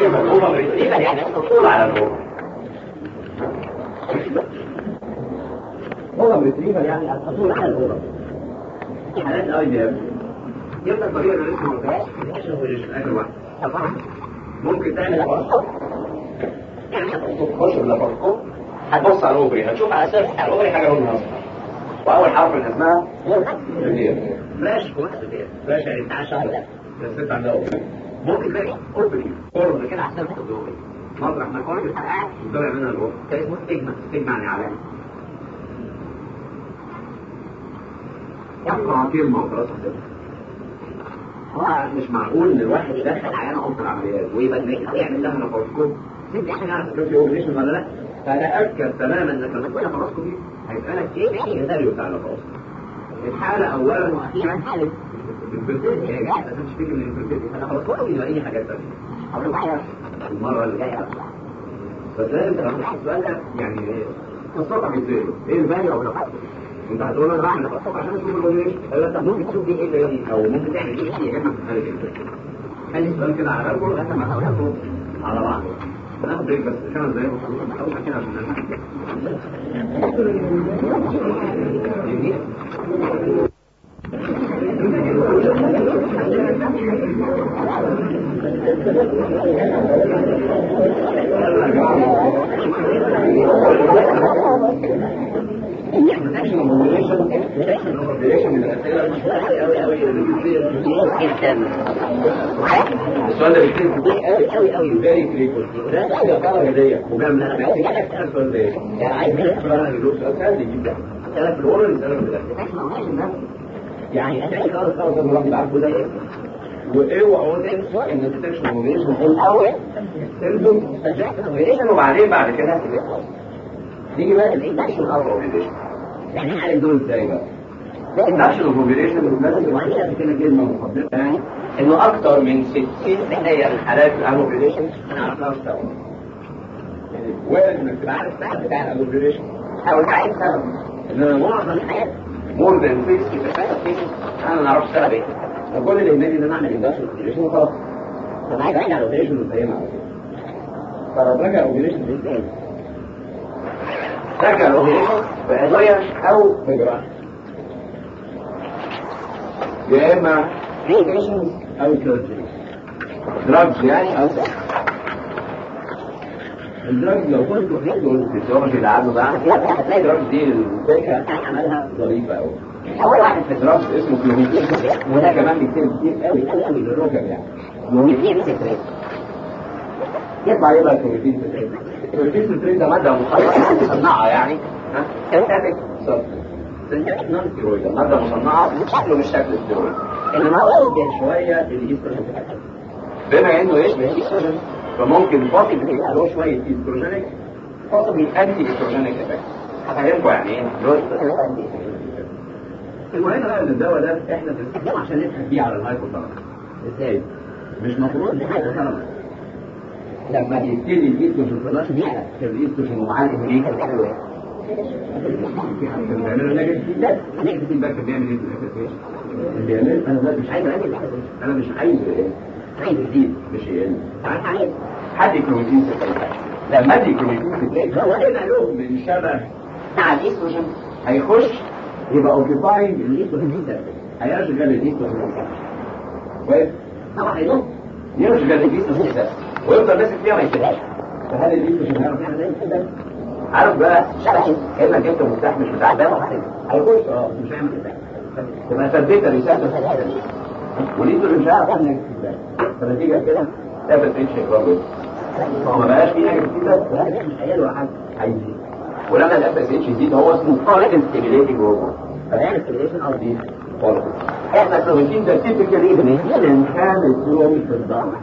كلمة اوفر ريتريفال يعني الحصول على الاوفر اوفر ريتريفال يعني الحصول على الاوفر في حالات الاي بي ام يفضل طريقة اللي اسمه اخر واحد ممكن تعمل لاباراسكوب تخش اللاباراسكوب هتبص على الاوفري هتشوف على اساس الاوفري حاجه لونها اصفر واول حرف اللي اسمها فلاش فلاش يعني بتاع شهر ده بس عندها اوفري ممكن تلاقي اوفري قرب كده عشان تاخد اوفري مطرح ما كل الحلقات طلع منها الاوفري كان اسمه ستيجما ستيجما يعني علامه يبقى كلمه وخلاص هو مش معقول ان الواحد يدخل عيانه اوضه العمليات ويبقى يعمل لها لاباراسكوب انت احنا نعرف في اوبريشن ولا لا فتاكد تماما انك لما تقول لاباراسكوبي هيبقى لك ايه السيناريو بتاع اللاباراسكوب الحاله اولا واخيرا حاله الفيرتيلتي هي جاهزه عشان تشتكي من الفيرتيلتي فاللاباراسكوب يبقى اي حاجات ثانيه المره اللي جايه بس لازم تبقى السؤال ده يعني قصتها بيتسال ايه الفاليو او اللاباراسكوب انت هتقول انا بعمل لاباراسكوب عشان اشوف الاوبريشن انت ممكن تشوف دي ايه او ممكن تعمل ايه يا جماعه في الحاله دي خلي السؤال كده على بالكم لغايه ما هقولكم على بعض ناخد بريك بس خمس دقايق وخلاص اول كده عشان السؤال ده بيكتب قوي قوي قوي فيري فريكوينت وده حاجه طبعا هديه وجامد انا بقيت اسال السؤال ده يعني عايز انا يدوس سؤال يجيب ده اسالك في الاورال اسالك في يعني انا خالص خالص انا راجل عارفه ده ايه واوعوا تنسوا ان الديتكشن اوبريشن الاول سيمبتوم وبعدين بعد كده نيجي بقى الاندكشن اوبريشن يعني هنعالج دول ازاي بقى الاندكشن اوبريشن لازم تبقى عندنا كده كلمه مقدمه يعني انه اكتر من 60% من حالات الاوبريشن انا عرفتها سوا وارد انك تبقى عارف السبب بتاع الاوبريشن او انت عارف سبب انما معظم الحالات مور ذان 60% انا ما اعرفش سبب ايه فكل اللي يهمني ان انا اعمل اندكشن اوبريشن وخلاص انا عايز ارجع الاوبريشن وافهمها على كده فراجع الاوبريشن ازاي رجع الاوبريشن بادويه او بجراحه يا اما ريديشن او سيرجري دراجز يعني او الدراجز لو كنت بتاخدوا الفسيولوجي اللي عنده بقى هتلاقي الدراجز دي الفكره عملها ظريفه قوي اول واحد في الدراجز اسمه كلوميتين وده كمان بيكتب كتير قوي قوي قوي للركب يعني كلوميتين سكريت يطلع ايه بقى كلوميتين سكريت الكلوميتين سكريت ده ماده مصنعه مصنعه يعني ها سنتاتيك سنتاتيك نون ستيرويد ماده مصنعه شكله مش شكل ستيرويد انما هو يشبه شويه الايستروجين بما انه يشبه الايستروجين فممكن فاصل يبقى له شويه ايستروجينيك فاصل انتي ايستروجينيك افكت هفهمكم يعني ايه المهم بقى ان الدواء ده احنا بنستخدمه عشان نضحك بيه على الهايبوثالامس ازاي؟ مش مفروض ان الهايبوثالامس لما يبتدي الايستروجين خلاص يعلى في الايستروجين ومعاه الامريكا بتعمل ايه؟ في حاجه بيعملوا نيجاتيف فيدباك نيجاتيف فيدباك بيعمل ايه في الاخر بيعمل انا مش عايز اعمل انا مش عايز عايز جديد مش يقل عايز حد كروماتين لما ادي كروماتين في هو هنا له من شبه بتاع الايستروجين هيخش يبقى اوكيباينج الايستروجين ده هيشغل الايستروجين كويس طبعا هيقوم يشغل الايستروجين ده ويفضل ماسك فيها ما يسيبهاش فهل الايستروجين هيعرف يعمل زي كده عارف بقى شبه كانك جبت مفتاح مش بتاع ده هيخش اه مش هيعمل كده تبقى ثبتها رسالة في هذا وليد اللي مش عارف احنا ازاي فنتيجة كده ثابت اتش برضه هو ما بقاش فيه حاجة كده مش هيعمل حاجة هيزيد ولما الاف اس اتش يزيد هو اسمه قارئ ستيميليتنج هرمون فيعمل ستيميليشن اوف دي احنا الكروماتين ده تيبيكال ايفن كان الكرومي في الضغط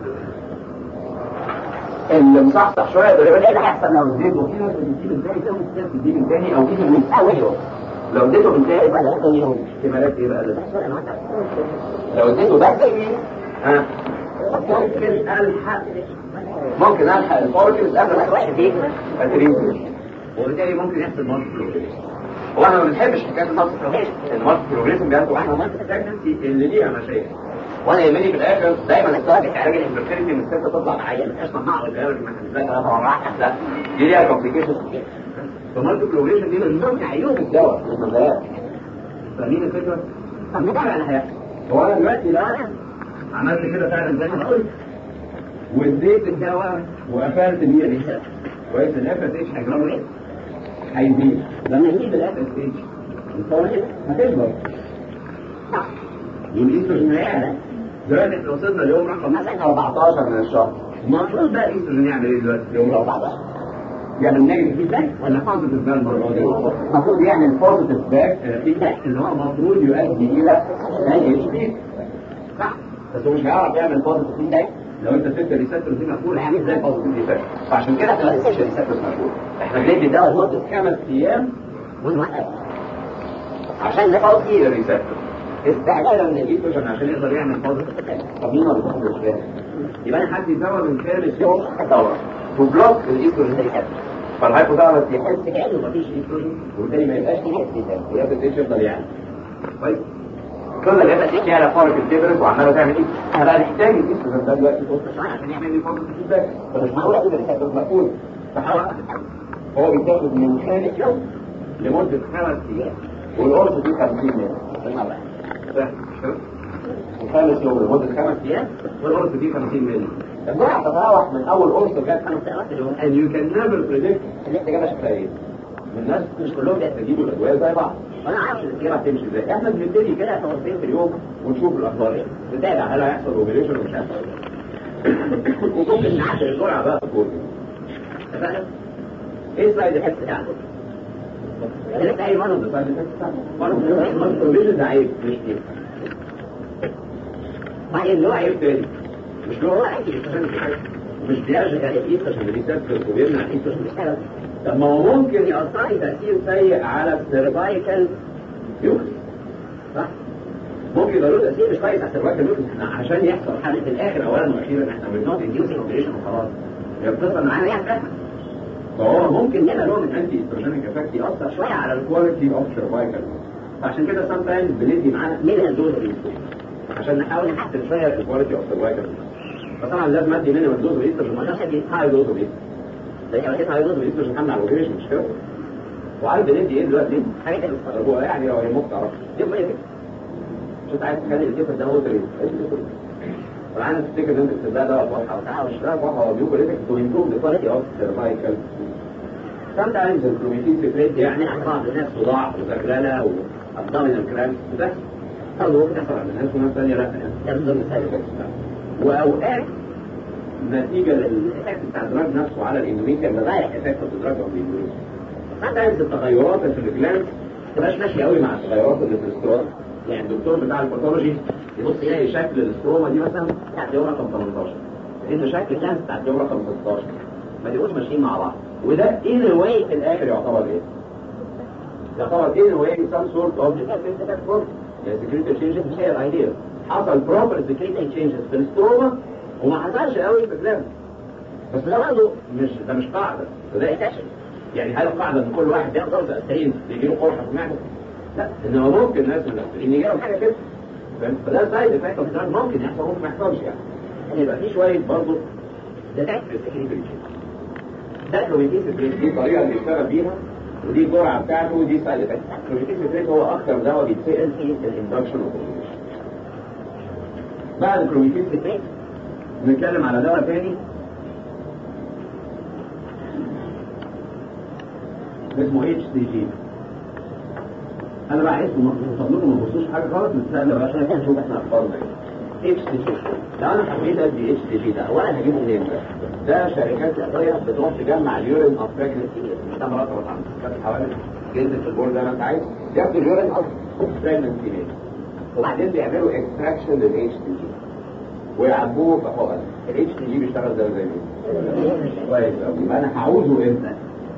اللي مصحصح شويه ده ايه اللي هيحصل لو اديته في ناس بتجيب ازاي تسوي ستيب تديله تاني او تيجي من اول لو اديته بالتالي يبقى لا يوم احتمالات ايه بقى اللي تحصل لو اديته بس ها ممكن الحق ممكن الحق الفوركس قبل ما واحد يجي وبالتالي ممكن يحصل مالتي وانا ما بنحبش حكايه المالتي بروجريشن المالتي بروجريشن بياخدوا احنا مالتي بريجنسي اللي ليها مشاكل وانا يهمني في الاخر دايما السؤال علاج الانفيرتيليتي ان الست تطلع معايا مش اصلا مع الجواب اللي مثلا ازاي انا طبعا راح لا دي ليها كومبليكيشنز فالمالتيبل دي من ضمن عيوب الدواء فاهمين الفكره؟ طب ما فعلا هيحصل هو انا دلوقتي لا عملت كده فعلا زي ما قلت واديت الدواء وقفلت بيه الريسبت كويس الاف اس اتش هيجرى ايه؟ هيزيد لما يزيد الاف اس اتش هتكبر صح والايستروجين هيعلى دلوقتي احنا وصلنا ليوم رقم مثلا 14 من الشهر المفروض بقى الايستروجين يعمل ايه دلوقتي يوم 14 يعمل نيجاتيف فيدباك ولا بوزيتيف باك المره دي؟ المفروض يعمل بوزيتيف باك فيدباك اللي هو المفروض يؤدي الى اتش بي صح بس هو مش هيعرف يعمل بوزيتيف فيدباك لو انت سبت الريسبتور دي مقفوله هيعمل زي بوزيتيف فيدباك فعشان كده احنا ما نسيبش الريسبتور مقفول احنا بندي الدواء لمده خمس ايام ونوقف عشان نفضي الريسبتور استعجالا من الايستروجين عشان يقدر يعمل بوزيتيف فيدباك طب مين ما بياخدش بالك يبقى انا هدي دواء من خامس يوم دواء تو بلوك الايستروجين ريسبتور فالهايبوثالامس يحس كانه مفيش ايستروجين وبالتالي ما يبقاش فيه اكتئاب ويبقى الاتش يفضل يعني كويس كل ما يبقى الاتش على فارق الديفرنس وعماله تعمل ايه؟ انا بقى محتاج الايستروجين ده دلوقتي في وسط شويه عشان يعمل لي فارق الفيدباك فمش معقول اقول الريسبتور مقفول فحاول هو بيتاخد من خامس يوم لمده خمس ايام والقرص دي 50 يوم الخامس يوم لمده خمس ايام والقرص دي 50 مللي الجرعه تتراوح من اول قرص لغايه خمس ساعات اليوم and you can never predict الاستجابه شكلها ايه الناس مش كلهم بيستجيبوا الادويه زي بعض وانا عارف الاستجابه هتمشي ازاي احنا بنبتدي كده مرتين في اليوم ونشوف الاخبار ايه نتابع هل هيحصل اوبريشن ولا مش هيحصل وممكن نعدل الجرعه بقى كل اتفقنا ايه السايد افكت بتاعته؟ ده اي مرض السايد افكت بتاعته مرض ده عيب مش عيب بعدين له عيب تاني مش له هو عيب مش بيرجع الايد عشان بيسبب وبيمنع الايد عشان بيشتغل طب ما هو ممكن يأثر تأثير سيء على السيرفايكال يوكس صح؟ ممكن يبقى له تأثير مش كويس على السيرفايكال يوكس احنا عشان يحصل حالة في الآخر أولا وأخيرا احنا بنوت انديوسنج اوبريشن وخلاص هي بتصل معانا يعني فاهم فهو ممكن يبقى له من انتي استروجينيك افكت يأثر شوية على الكواليتي اوف سيرفايكال فعشان كده سام تايمز بندي معانا من الدوز عشان نحاول نحسن شوية في الكواليتي اوف سيرفايكال فطبعا لازم ادي مينيمم دوز ريستر ما كانش ادي هاي دوز ريستر لان لو اديت هاي دوز ريستر مش هنعمل على الاوبريشن مش كده وعارف بندي ايه دلوقتي حاجات هو يعني هو يموت تعرف يبقى ايه مش انت عايز تخلي الجسم ده هو ريستر والعين تفتكر ان انت بتبدا ده واضحه وتعالى مش ده واضحه هو بيقول لك تو امبروف ذا كواليتي اوف سيرفايكال sometimes الكروميتين سكريت يعني عن بعض الناس صداع وزغلله وابدومينال كرامس بس برضه ممكن تحصل عند الناس وناس ثانيه لا يعني ده من ضمن السايد واوقات نتيجة للإفكت بتاع الدراج نفسه على الإندوميتريا ده رايح إفكت الدراج أو الإندوميتريا sometimes التغيرات في الجلاند تبقاش ماشية قوي مع التغيرات اللي في الاستروما يعني الدكتور بتاع الباثولوجي يبص يلاقي شكل الاستروما دي مثلا بتاعت يوم رقم 18 لأن شكل الجلاند بتاعت يوم رقم 16 ما تبقوش ماشيين مع بعض وده إيه واي في الآخر يعتبر إيه؟ يعتبر إيه واي some sort of يعني security changes مش هي الايديا حصل proper security changes في الاستروما وما حصلش قوي في الكلام بس ده برضه مش ده مش قاعده ده اكتشف يعني هل القاعده ان كل واحد ياخد ضغط اسبرين يجي له قرحه في المعده لا انما ممكن ناس من الاسبرين يجي لهم حاجه كده فده سايد افكت اوف ممكن يحصل ممكن ما يحصلش يعني يعني يبقى في شويه برضه ده تعب في السكرين ده كلوميتين سكرين دي الطريقه اللي بيشتغل بيها ودي الجرعه بتاعته ودي سايد افكت كلوميتين سكرين هو اكثر دواء بيتسال في الاندكشن بعد الكلوميتين سكرين نتكلم على دواء تاني اسمه اتش دي جي انا بقى اسمه فضلكم ما تبصوش حاجه خالص نستنى بقى عشان نشوف احنا اخبارنا ايه اتش دي جي لو انا حبيت ادي اتش دي جي ده اولا هجيبه منين ده؟ ده شركات الادويه بتروح تجمع اليورين اوف بريجنسي ده مرتبط عن حوالي جلد في البول ده ما انت عايز ياخدوا اليورين اوف بريجنسي وبعدين بيعملوا اكستراكشن للاتش دي جي ويعبوه بحقن الاتش تي جي بيشتغل زي زي مين كويس قوي يبقى انا هعوزه امتى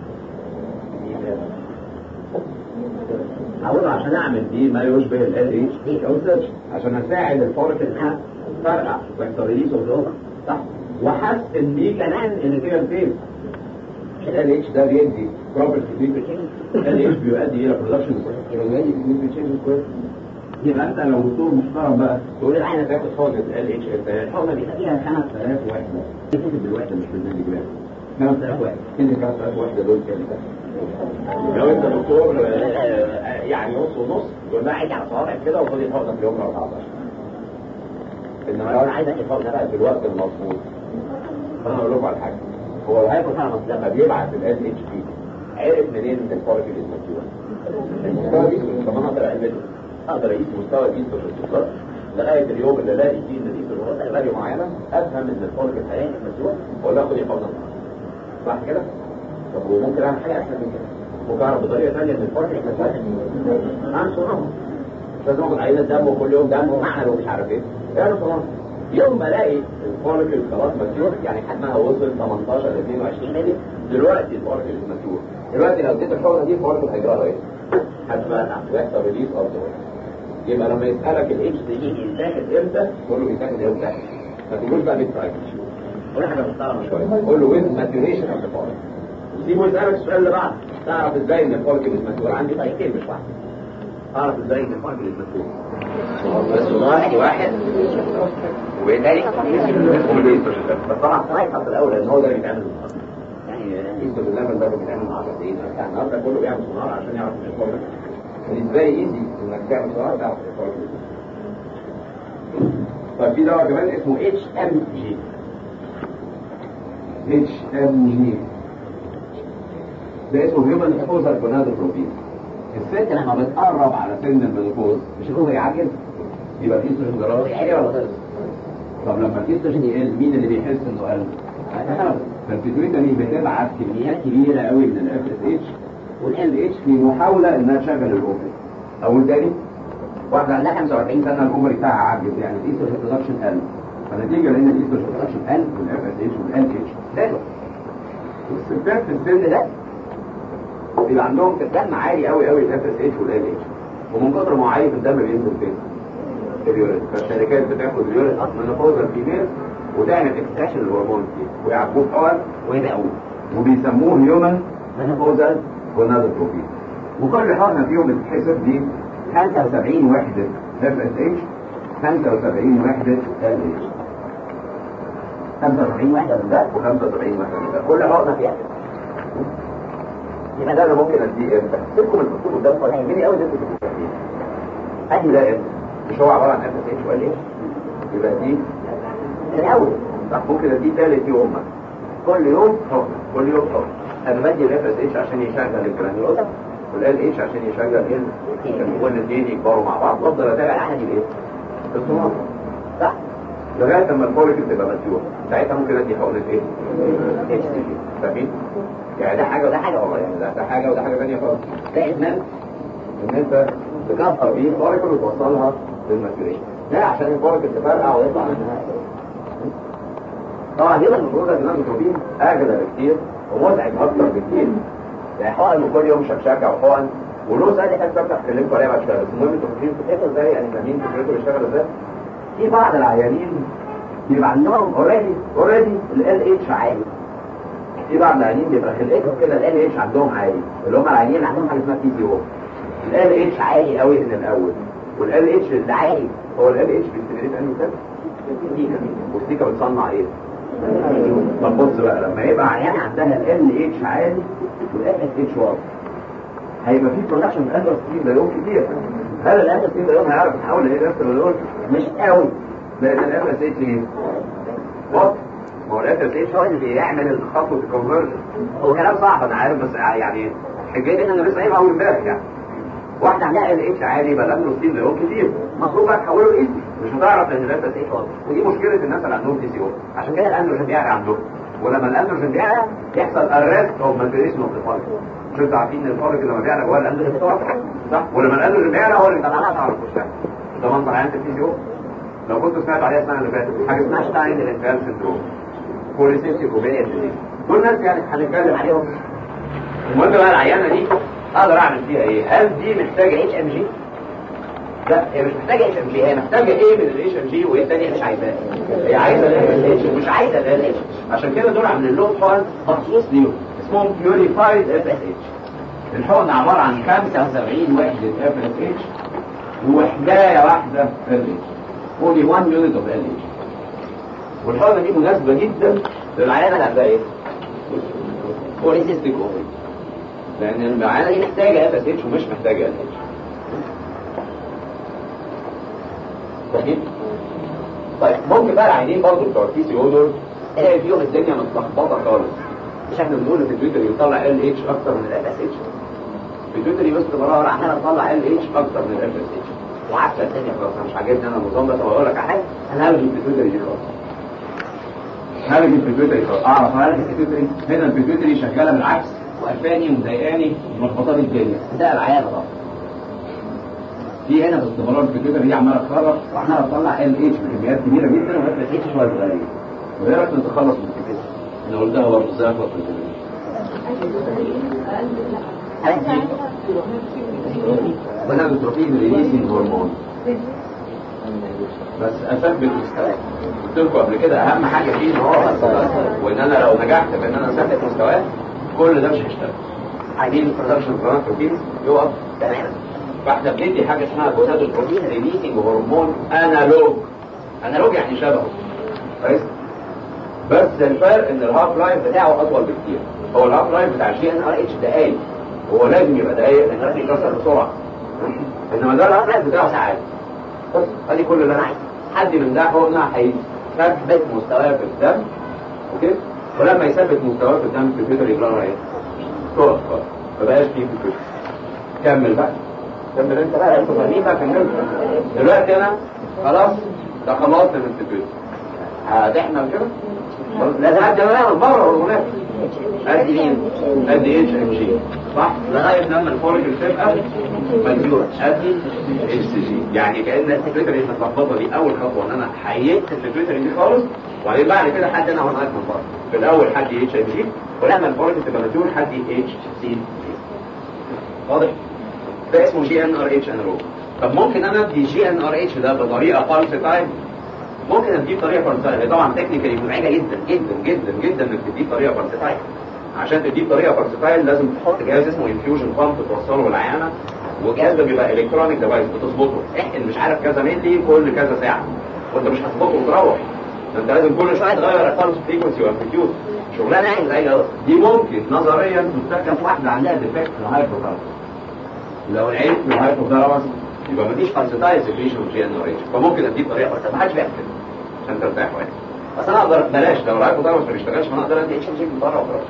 هعوزه عشان اعمل دي ما يشبه ال اتش تي اوزر عشان اساعد الفورك انها تفرقع ويحصل ريليس اوف صح واحسن بيه كمان النتيجه فين ال اتش ده بيدي بروبرتي ال اتش بيؤدي الى برودكشن بيؤدي كويس يبقى انت لو دكتور محترم بقى تقول العينه تاخد حقنه ال اتش اف الحقنه دي فيها 5000 وحده بتكتب بالوحده مش بالملي جرام 5000 وحده انت 5000 وحده دول كام لو انت دكتور آه، يعني نص ونص تقول لها عيدي على صوابعك كده وخدي الحقنه في يوم 14 انما لو انا عايز اخد الحقنه بقى في الوقت المظبوط فانا اقول لكم على حاجه هو الهايبوثالاموس لما بيبعت ال اتش بي عرف منين ان الفوليكل المسؤول المستوى دي طب انا اقدر اقلله اقدر اقيس مستوى الايستروجين لغايه اليوم اللي الاقي فيه ان الايستروجين فاليو معينه افهم ان الفوليكل هيعمل مسؤول ولا اخد يحضن صح كده؟ طب وممكن اعمل حاجه احسن من كده ممكن اعرف بطريقه ثانيه ان الفوليكل مسؤول اعمل صناعه مش لازم اخد عينه دم وكل يوم دم ومعمل ومش عارف ايه اعمل صناعه يوم ما الاقي الفوليكل خلاص مسؤول يعني حجمها وصل 18 ل 22 مللي دلوقتي الفوليكل مسؤول دلوقتي لو اديت الحقنه دي الفوليكل هيجرى له ايه؟ هتبقى ويحصل ريليز اوف يبقى لما يسالك الاتش دي يتاخد امتى؟ قول له بيتاخد امتى؟ ما تقولش بقى بيترايك قول حاجه محترمه شويه قول له وين ماتيوريشن اوف ذا فوليكل سيبه يسالك السؤال اللي بعده تعرف ازاي ان الفوليكل مسؤول عندي طريقتين مش واحده اعرف ازاي ان الفوليكل مسؤول بس واحد واحد وبالتالي بس طبعا صحيح في الاول ان هو ده اللي بيتعمل يعني يكتب الليفل ده بيتعمل مع 10 دقيقة يعني النهارده كله بيعمل سونار عشان يعرف الاشفار ده بالنسبة لي ايزي انك تعمل سونار تعرف الاشفار ده طيب في دواء كمان اسمه اتش ام جي اتش ام جي ده اسمه هيومن اكسبوزر جونادوتروبين الست لما بتقرب على سن المينوبوز مش هو يعجز يبقى في استروجين جرار عالي ولا خلص طب لما الاستروجين يقل مين اللي بيحس انه قل؟ فالبيتويتامين بتبعت كميات كبيرة قوي من الاف اس اتش والال اتش في محاولة انها تشغل الاوفري اول تاني واحدة عندها 45 سنة الاوفري بتاعها عجز يعني الايستروجين برودكشن قل فنتيجة لان الايستروجين برودكشن قل والاف اس اتش والال اتش زادوا والستات في السن ده بيبقى عندهم في الدم عالي قوي قوي الاف اس اتش والال اتش ومن كتر ما هو عالي في الدم بينزل فين؟ في اليورين فالشركات بتاخد اليورين اصلا نفوذ الفيميل وتعمل اكستراكشن الهرمون فيه ويعبوه حقن ويدعوه وبيسموه هيومن مينوبوزال جونادوتروبين وكل حقنه فيهم بتتحسب دي 75 وحده اف اس اتش 75 وحده ال اتش 75 وحده من ده و75 وحده من ده كل حقنه فيها يبقى ده اللي ممكن اديه امتى؟ سيبكم الدكتور قدامكم هيهمني قوي ده ادي ده امتى؟ مش هو عباره عن اف اس اتش ولا ايه؟ يبقى دي الاول صح ممكن اديه ثالث يوم مثلا كل يوم حقنه كل يوم حقنه انا بدي الاف اس اتش عشان يشغل الجرانيولا والال اتش عشان يشغل ال والاثنين يكبروا مع بعض وافضل اتابع الحاجه دي بايه؟ بالصناعه صح لغايه لما الفوليكل تبقى مسيوح ساعتها ممكن ادي حقنه ايه؟ اتش تي جي فاهمين؟ يعني ده حاجه وده حاجه والله يعني ده, ده حاجه وده حاجه ثانيه خالص ده ادمان ان انت تكسر بيه الفوليكل وتوصلها للماتيوريشن ده عشان الفوليكل تفرقع ويطلع منها طبعا هنا المفروض ان البروتين اغلى بكتير ومزعج اكتر بكتير يعني حقن كل يوم شكشكه وحقن وله سؤال حاجه بتاعت اتكلمت عليها بعد شويه بس المهم انتوا فاكرين فكرته ازاي يعني فاهمين فكرته بيشتغل ازاي في بعض العيانين بيبقى عندهم اوريدي اوريدي ال اتش عالي في بعض العيانين بيبقى خلقتهم كده ال اتش عندهم عالي اللي هم العيانين اللي عندهم حاجه اسمها بي سي او ال اتش عالي قوي من الاول والال اتش اللي عالي هو ال اتش بيستمريت انهي كده والسيكا بتصنع ايه؟ طب بص بقى لما يبقى عيان عندها ال اتش عالي والاف اس اتش واطي هيبقى في برودكشن من اندروستين دايون كتير هل الاندروستين دايون هيعرف يحول لايه نفس الدايون؟ مش قوي لان الاف اس اتش ايه؟ واطي ما هو الاف اس اتش هو اللي بيعمل خطوه الكونفرجن هو كلام صعب انا عارف بس يعني حجتي انه لسه قايم اول امبارح يعني واحده عندها ال اتش عالي يبقى الاندروستين دايون كتير المفروض بقى تحوله لايزي مش هتعرف ان الاف اس اتش واطي ودي مشكله الناس اللي عندهم بي سي او عشان كده الاندروجين بيعلى عندهم ولما الاندروجين بيعلى يحصل ارست اوف ماتيريشن اوف ذا فوليك مش انتوا عارفين ان الفوليك لما بيعلى جوه الاندروجين بتوقع صح ولما الاندروجين بيعلى هو اللي بيطلعها على الكشاف ده منظر عيان البي سي او لو كنتوا سمعتوا عليها السنه اللي فاتت حاجه اسمها شتاين الانفيال سندروم بوليسيستيك اوبينيا ديزيز دول ناس يعني هنتكلم عليهم المهم بقى العيانه دي اقدر اعمل فيها ايه هل دي محتاجه اتش ام جي لا هي مش محتاجه اتش ام جي هي محتاجه ايه من الاتش ام جي وايه الثانيه مش عايزاه هي عايزه ال اتش مش عايزه ال اتش عشان كده دول عاملين لهم حقن مخصوص ليهم اسمهم بيوريفايد اف اس اتش الحقن عباره عن 75 وحده اف اس اتش وحدايه واحده ال اتش only one unit of ال اتش والحقنه دي مناسبه جدا للعيانه اللي عندها ايه؟ بوليسيستيك اوفري لان العيانه دي محتاجه اف اس اتش ومش محتاجه ال اتش فاهم؟ طيب ممكن بقى العيانين برضه بتوع البي سي او دول تلاقي فيهم الدنيا متلخبطه خالص مش احنا بنقول في تويتر يطلع ال اتش اكتر من الاف اس اتش في تويتر باستمرار احنا نطلع ال اتش اكتر من الاف اس اتش وعارفه الدنيا خلاص انا مش عاجبني انا النظام ده طب اقول لك على حاجه انا هلغي في تويتر دي خالص هلغي في تويتر خالص اعرف هلغي في تويتر هنا البيتويتري شغاله بالعكس وقفاني ومضايقاني وملخبطاني الدنيا ده العيال غلط في هنا باستمرار البيتويتري دي عماله تخرج وعماله تطلع ال اتش بكميات كبيره جدا والاف اس اتش شويه صغيرين وايه رايك نتخلص من البيتويتري انا قلتها برضه ازاي اخلص من البيتويتري وانا بتروفين ريليسنج هرمون بس اثبت مستواه قلت لكم قبل كده اهم حاجه فيه ان هو وان انا لو نجحت بان انا اثبت مستواه كل ده مش هيشتغل عايزين البرودكشن بروتين يقف تماما فاحنا بندي حاجه اسمها جوزات البروتين ريليسنج هرمون انالوج انالوج يعني شبهه كويس بس الفرق ان الهاف لايف بتاعه اطول بكتير هو الهاف لايف بتاع الجي ان ار اتش دقايق هو لازم يبقى دقايق لان لازم يكسر بسرعه انما ده الهاف لايف بتاعه ساعات بس ادي كل اللي انا عايزه حد من ده قلنا هيثبت مستواه في الدم اوكي ولما يثبت مستواه في الدم الكمبيوتر يجرى ايه؟ تقف خالص ما بقاش فيه كمبيوتر كمل بقى كمل انت بقى انت فاهمين بقى كمل دلوقتي انا خلاص ده خلاص من الكمبيوتر هتحمل كده لازم ادي بقى بره هرمونات ادي مين؟ ادي اتش ام جي صح؟ لغايه لما الفورج تبقى منزوره ادي اتش جي يعني كان الفكره اللي متلخبطه دي اول خطوه ان انا حيدت الفكره دي خالص وبعدين بعد كده حد انا وانا من بره في الاول حد اتش ام جي ولما الفورج تبقى منزوره حد اتش سي واضح؟ ده اسمه جي ان ار اتش انالوج طب ممكن انا ادي جي ان ار اتش ده بطريقه بالس تايم ممكن اديه بطريقه فرنسيه طبعا تكنيكالي مزعجه جدا جدا جدا جدا انك تديه بطريقه فرنسيه عشان تديه بطريقه فرنسيه لازم تحط جهاز اسمه انفيوجن بامب توصله بالعيانه والجهاز ده بيبقى الكترونيك ديفايس بتظبطه احقن مش عارف كذا ملي كل كذا ساعه وانت مش هتظبطه وتروح ده انت لازم كل شويه تغير الفالس فريكونسي وامبليتيود شغلانه يعني مزعجه دي ممكن نظريا تستخدم في واحده عندها ديفكت في الهايبوثالاموس لو العيب في الهايبوثالاموس يبقى مفيش فالسيتايز سكريشن في ان ريتش فممكن اديه بطريقه فرنسيه ما حدش بيعمل كده عشان ترتاح واحد بس انا اقدر بلاش لو الهايبوثالاموس ما بيشتغلش فانا اقدر ادي اتش ام جي من بره وخلاص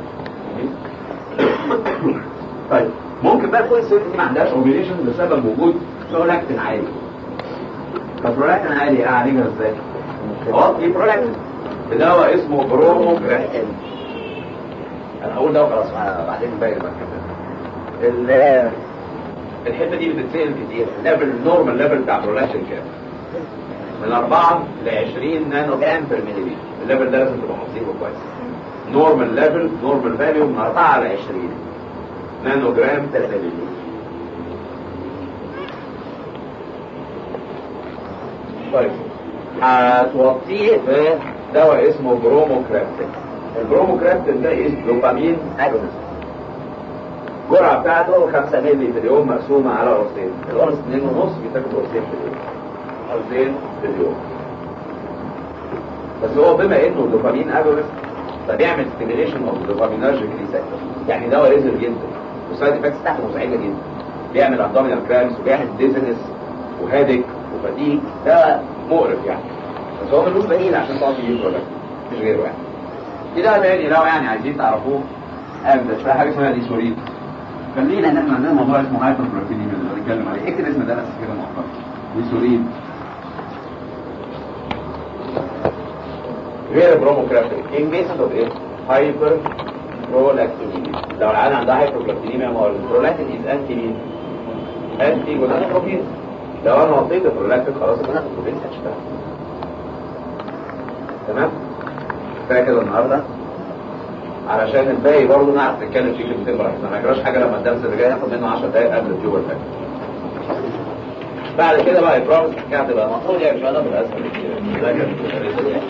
طيب ممكن بقى تكون الست دي ما عندهاش اوبريشن بسبب وجود برولاكتين عالي طب برولاكتين عالي اعالجها ازاي؟ اه في برولاكتين دواء اسمه بروموكراتين انا هقول ده وخلاص بعدين باقي بقى كمان الحته دي بتتسال كتير الليفل النورمال ليفل بتاع برولاكتين كام؟ من 4 ل 20 نانو جرام بير ملي الليفل ده لازم تبقى حافظينه كويس نورمال ليفل نورمال فاليو من 4 ل 20 نانو جرام بير ملي طيب هتوطيه في دواء اسمه بروموكرابتين البروموكرابتين ده اسمه دوبامين اجونست الجرعه بتاعته 5 مللي في اليوم مقسومه على قرصين القرص 2 ونص بيتاكل قرصين في اليوم قرصين في اليوم بس هو بما انه دوبامين اجونست فبيعمل ستيميليشن اوف دوبامينرجيك ريسبتور يعني دواء ريزل جدا والسايد افكتس بتاعته مزعجه جدا بيعمل ابدومينال كرامس وبيعمل ديزنس وهيدك وفتيج ده مقرف يعني بس هو ملوش بديل عشان تقعد تجيب ولا مش غيره يعني في ده تاني لو يعني عايزين تعرفوه ابدا شويه حاجه اسمها ديسوريد خلينا ان احنا عندنا موضوع اسمه هايبر بروتينيميا اللي بنتكلم عليه اكتب الاسم ده بس كده مؤقتا ديسوريد غير بروموكراتين ان بيسز اوف ايه هايبر برولاكتينيميا لو العيان عندها هايبر برولاكتينيميا ما هو البرولاكتين از انتي مين انتي جونادوتروبين لو انا وطيت البرولاكتين خلاص الجونادوتروبين هتشتغل تمام كفايه كده النهارده علشان الباقي برضه نعرف نتكلم فيه كلمتين براحتنا ما نجراش حاجه لما الدرس اللي جاي ناخد منه 10 دقايق قبل التيوبر ده بعد كده بقى البرومس الحكايه هتبقى المفروض يعني مش هقدر بالاسهل كتير ده كان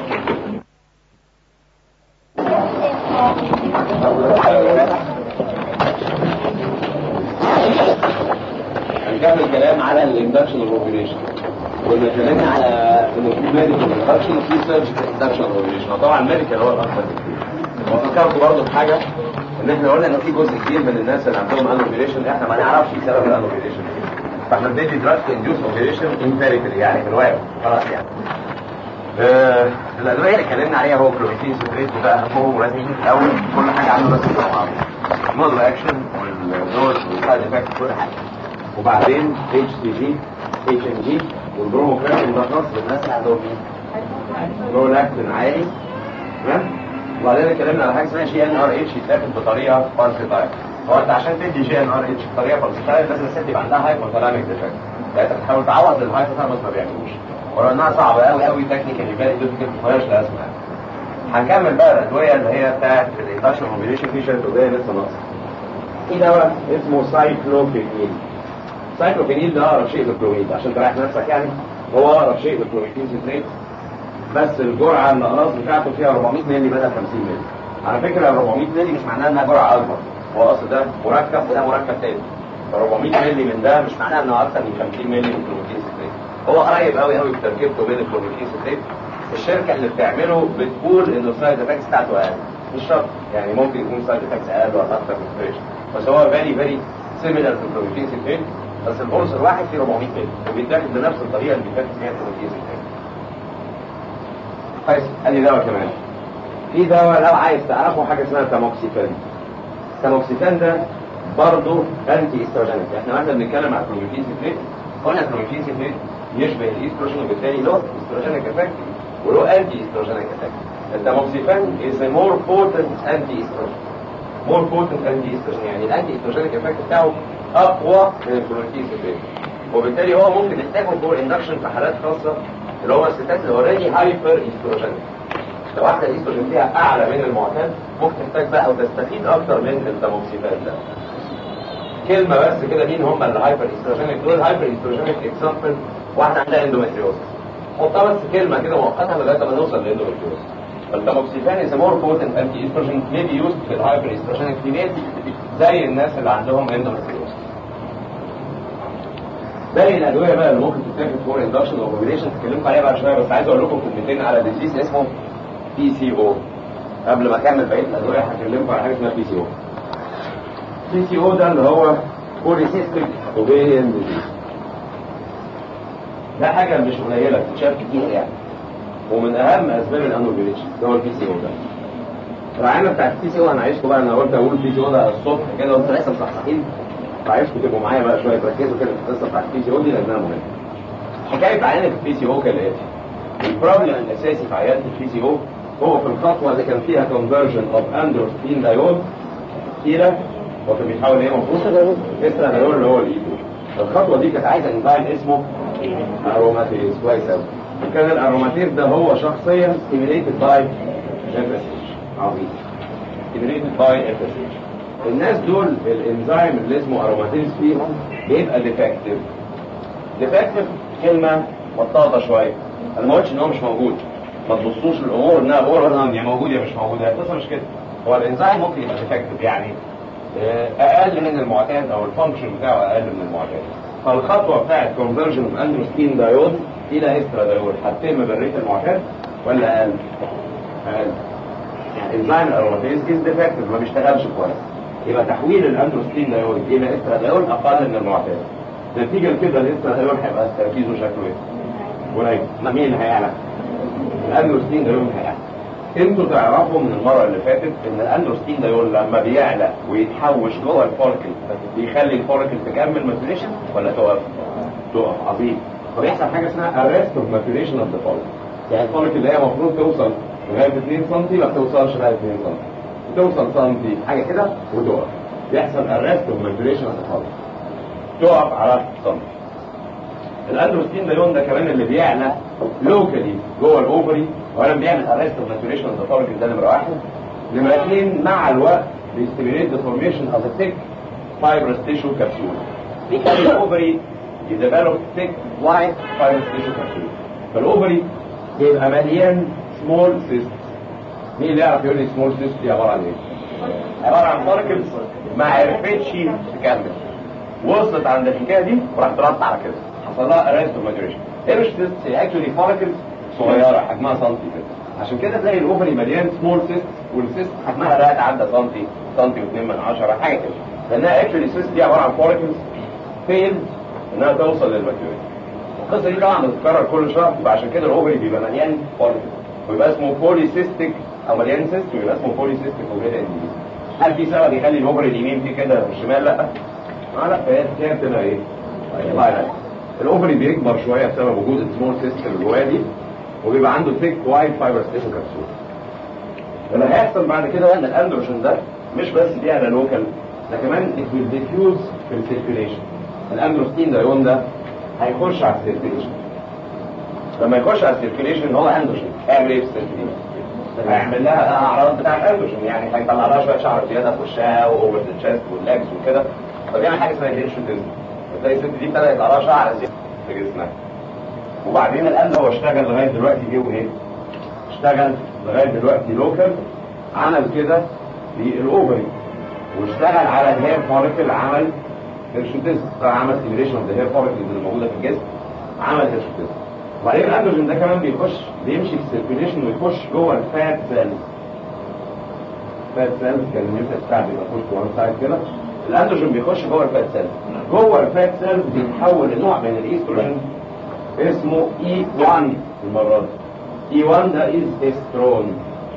نكمل كلام على الاندكشن اوبريشن كنا اتكلمنا على ان في ميديكال اندكشن وفي سيرجيكال اندكشن اوبريشن طبعا الميديكال هو الاكثر وفكرت برضه بحاجه ان احنا قلنا ان في جزء كبير من الناس اللي عندهم انوبريشن احنا ما نعرفش سبب الانوبريشن فاحنا بندي دراج انديوس اوبريشن امبيريكال يعني بالواقع خلاص يعني آه، الادويه اللي اتكلمنا عليها هو كلوميتين سيتريت وده هو مرازين في الاول كل حاجه عنده بس مع بعض مود اكشن والدوز والسايد افكت كل حاجه وبعدين اتش سي جي اتش ام جي والبروموكراتين ده خاص بالناس اللي عندهم مين؟ برولاكتين عالي تمام وبعدين اتكلمنا على حاجه اسمها جي ان ار اتش يتاخد بطريقه فالسيتايل هو انت عشان تدي جي ان ار اتش بطريقه فالسيتايل لازم الست يبقى عندها هايبوثالاميك ديفكت يعني انت بتحاول تعوض اللي الهايبوثالاموس ما بيعملوش ولو انها صعبه قوي قوي تكنيكالي فيري ديفيكلت مالهاش لازمه هنكمل بقى الادويه اللي هي بتاعت الاندكشن موبيليشن في شويه ادويه لسه ناقصه في دواء اسمه سايكلوفينيل سايكلوفينيل ده اقرب شيء للكلوميد عشان تريح نفسك يعني هو اقرب شيء للكلوميتين سيتريت بس الجرعه الاقراص بتاعته فيها 400 مللي بدل 50 مللي على فكره ال 400 مللي مش معناها انها جرعه اكبر هو اصل ده مركب وده مركب تاني ف 400 مللي من ده مش معناها انه اكثر من 50 مللي من الكلوميتين سيتريت هو قريب قوي قوي في تركيبته بين الكلوميتين سيتريت الشركه اللي بتعمله بتقول ان السايد افكتس بتاعته اقل مش شرط يعني ممكن يكون سايد افكتس اقل ولا اكتر من الفريش بس هو فيري فيري سيميلر في الكلوميتين سيتريت بس القرص الواحد فيه 400 مللي وبيتاخد بنفس الطريقه اللي بيتاخد فيها الكلوميتين سيتريت كويس ادي دواء كمان في دواء لو عايز تعرفه حاجه اسمها تاموكسيفان التاموكسيفان ده برضه انتي استروجينيك احنا واحنا بنتكلم على الكلوميتين سيتريت قلنا الكلوميتين سيتريت يشبه الايستروجين وبالتالي له استروجينيك افكت وله انتي استروجينيك افكت التاموكسيفان is a more potent anti estrogen more potent anti estrogen يعني الانتي استروجينيك افكت بتاعه اقوى من الكلوميتين سيتريت وبالتالي هو ممكن يحتاجه فور اندكشن في حالات خاصه اللي هو الستات اللي اوريدي هايبر استروجينيك لو واحده الاستروجين فيها اعلى من المعتاد ممكن تحتاج بقى او تستفيد اكتر من التاموكسيفان ده كلمه بس كده مين هم اللي هايبر استروجينيك دول هايبر استروجينيك اكزامبل واحده عندها اندوميتريوز حطها بس كلمه كده مؤقته لغايه ما نوصل للاندوميتريوز التاموكسيفان is a more potent anti-estrogen may be used في الهايبر استروجينيك female زي الناس اللي عندهم اندوميتريوز باقي الادويه بقى اللي ممكن تتاخد فور اندكشن اوفيليشن هكلمكم عليها بعد شويه بس عايز اقول لكم كلمتين على ديزيز اسمه بي سي او قبل ما اكمل بقيه الادويه هكلمكم على حاجه اسمها بي سي او بي سي او ده اللي هو بوليسيستيك اوفيريان ديزيز ده حاجه مش قليله بتتشاف كتير يعني ومن اهم اسباب الانوفيليشن ده هو البي سي او ده الرعايه بتاعت البي سي او انا عايزكم بقى انا قلت اقول البي سي او ده الصبح كده وانتوا لسه مصحصحين فعايزكم تبقوا معايا بقى شويه تركزوا كده في القصه بتاعت البي سي او دي لانها مهمه حكايه عيانه البي سي او كالاتي البروبلم الاساسي في عيادة البي سي او هو في الخطوه اللي كان فيها كونفرجن اوف اندروستين دايول كتيره هو كان بيحاول ايه المفروض اسرع دايول اللي هو الايدو الخطوه دي كانت عايزه انزيم اسمه اروماتيز كويس قوي وكان الاروماتيز ده هو شخصيا stimulated by FSH عظيم stimulated by FSH الناس دول الانزيم اللي اسمه اروماتيز فيهم بيبقى ديفكتيف ديفكتيف كلمه مطاطه شويه انا ما قلتش ان هو مش موجود ما تبصوش للامور انها امور يا موجود يا مش موجود هي القصه مش كده هو الانزيم ممكن يبقى ديفكتيف يعني اقل من المعتاد او الفانكشن بتاعه اقل من المعتاد فالخطوه بتاعت كونفرجن اوف اندروستين دايود الى استرا دايود هتتم بالريت المعتاد ولا اقل؟ اقل يعني انزيم الاروماتيز از ديفكتيف ما بيشتغلش كويس يبقى تحويل الاندروستين دايود الى استرا دايود اقل من المعتاد نتيجه لكده الاسترا دايود هيبقى تركيزه شكله ايه؟ قليل ما مين اللي هيعلى؟ الاندروستين دايود هيعلى انتوا تعرفوا من المره اللي فاتت ان الاندروستين دايول لما بيعلى ويتحوش جوه الفوركل بيخلي الفوركل تكمل ماتوريشن ولا تقف؟ تقف عظيم فبيحصل حاجه اسمها arrest of maturation of the follicle يعني الفوليكل اللي هي المفروض توصل لغايه 2 سم ما بتوصلش لغايه 2 سم بتوصل سنتي حاجه كده وتقف يحصل arrest of maturation of the follicle تقف على سنتي الاندروستين دايون ده كمان اللي بيعلى لوكالي جوه الاوفري اولا بيعمل ارست اوف ماتوريشن اوف ذا فوليكل ده نمره واحد نمره اثنين مع الوقت بيستيميليت ذا فورميشن اوف ا ثيك فايبرس تيشو كبسول بيخلي الاوفري يديفلوب ثيك وايت فايبرس تيشو كبسول فالاوفري بيبقى مليان سمول سيست مين اللي يعرف يقول لي سمول سيست دي عباره عن ايه؟ عباره عن فوليكلز ما عرفتش تكمل وصلت عند الحكايه دي وراحت رد على كده حصل لها ارست اوف ماتوريشن هي مش سيست هي اكشولي فوليكلز صغيره حجمها سنتي كده عشان كده تلاقي الاوفري مليان سمول سيست والسيست حجمها لا يتعدى سنتي سنتي و2 من 10 حاجه كده لانها اكشولي سيست دي عباره عن فوليكلز فيل انها توصل للماتوريشن القصه دي طبعا بتتكرر كل شهر يبقى عشان كده الاوفري بيبقى مليان فوليكلز ويبقى اسمه بوليسيستيك او مليان سيست ويبقى اسمه بوليسيستيك اوفري انديز هل في سبب يخلي الاوفري اليمين فيه كده والشمال لا؟ اه لا فهي هي بتبقى ايه؟ طيب الاوفري بيكبر شويه بسبب وجود السمول سيست اللي جواه دي وبيبقى عنده ثيك وايت فايبر ستيشن كبسول اللي هيحصل بعد كده ان الاندروجين ده مش بس دي على لوكال ده كمان it will diffuse في السيركيوليشن الاندروستين دايون ده هيخش على السيركيوليشن لما يخش على السيركيوليشن هو اندروجين هيعمل ايه في السيركيوليشن؟ هيعمل لها اعراض بتاع الاندروجين يعني هيطلع لها شويه شعر زياده في وشها واوفر ذا تشيست والليجز وكده فبيعمل حاجه اسمها هيرشوتيزم بتلاقي الست دي ابتدى يطلع لها شعر زياده في جسمها وبعدين الان هو اشتغل لغايه دلوقتي ايه وايه؟ اشتغل لغايه دلوقتي لوكال عمل كده في الاوفري واشتغل على الهير فوليكل عمل هيرشوتيزم عمل ستيميليشن اوف ذا هير فوليكل اللي موجوده في الجسم عمل هيرشوتيزم وبعدين الاندروجين ده كمان بيخش بيمشي في السيركيوليشن ويخش جوه الفات سيلز فات سيلز كان النيوكليس بتاعه بيبقى يخش وان سايد كده الاندروجين بيخش جوه الفات سيلز جوه الفات سيلز بيتحول لنوع من الايستروجين اسمه اي 1 المره دي اي 1 ده از استرون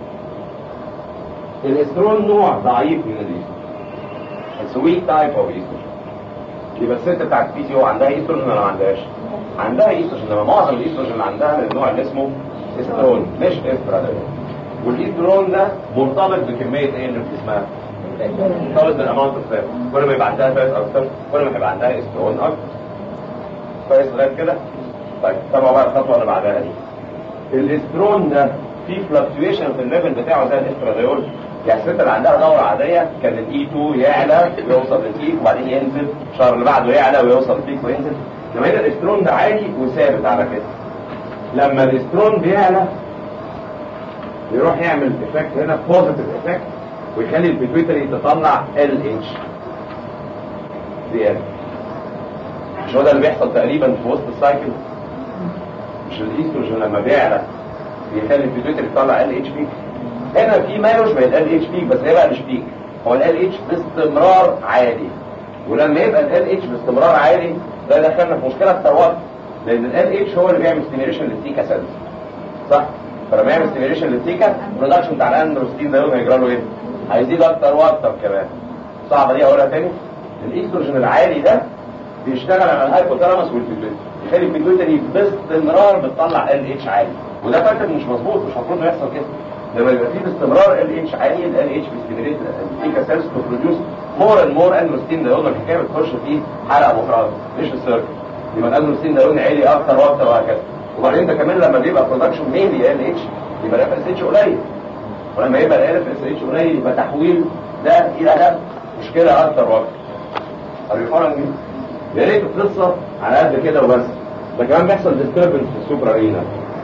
الاسترون نوع ضعيف من الايستروجين اتس ويك تايب اوف ايستروجين يبقى الست بتاعت البي سي او عندها ايستروجين ولا ما عندهاش؟ عندها ايستروجين لما معظم الايستروجين اللي عندها من النوع اللي اسمه استرون مش استراديول والايسترون ده مرتبط بكميه ايه اللي في جسمها؟ مرتبط بالاماونت اوف فات كل ما يبقى عندها فات اكتر كل ما يبقى عندها استرون اكتر كويس لغايه كده؟ طيب تابعوا بقى الخطوه اللي بعدها دي الاسترون ده في فلكتويشن في الليفل بتاعه زي الاستراديول يعني الست اللي عندها دوره عاديه كان الاي 2 يعلى ويوصل للبيك وبعدين ينزل الشهر اللي بعده يعلى ويوصل للبيك وينزل لما يبقى الاسترون ده عالي وثابت على كده لما الاسترون بيعلى يروح يعمل افكت هنا بوزيتيف افكت ويخلي البيتويتري تطلع ال اتش زياده مش هو ده اللي بيحصل تقريبا في وسط السايكل مش الايستروجين لما بيعلى بيخلي البيتويتري تطلع ال اتش بيك هنا في ما يشبه ال اتش بيك بس هي بقى مش بيك هو ال اتش باستمرار عالي ولما يبقى ال اتش باستمرار عالي ده دخلنا في مشكله اكتر وقت لان ال اتش هو اللي بيعمل ستيميليشن للتيكا سيلز صح فلما يعمل ستيميليشن للتيكا البرودكشن بتاع الاندروستين ده يوم هيجرى له ايه هيزيد اكتر واكتر كمان صعبه دي اقولها تاني الايستروجين العالي ده بيشتغل على الهايبوثالاموس والبيتويتري يخلي البيتويتري باستمرار بتطلع ال اتش عالي وده فاكر مش مظبوط مش المفروض يحصل كده لما يبقى فيه باستمرار ال اتش عالي ال اتش بيستيميليت التيكا سيلز تو بروديوس مور اند مور اندروستين دايون الحكايه بتخش في حلقه مفرغه مش في السيركل يبقى الاندروستين دايون عالي اكتر واكتر وهكذا وبعدين ده كمان لما بيبقى برودكشن مينلي ال اتش يبقى الاف اس اتش قليل ولما يبقى الاف اس اتش قليل يبقى تحويل ده الى ده مشكله اكتر واكتر الريفورم دي يا ريت القصه على قد كده وبس ده كمان بيحصل ديستربنس في السوبرا رينا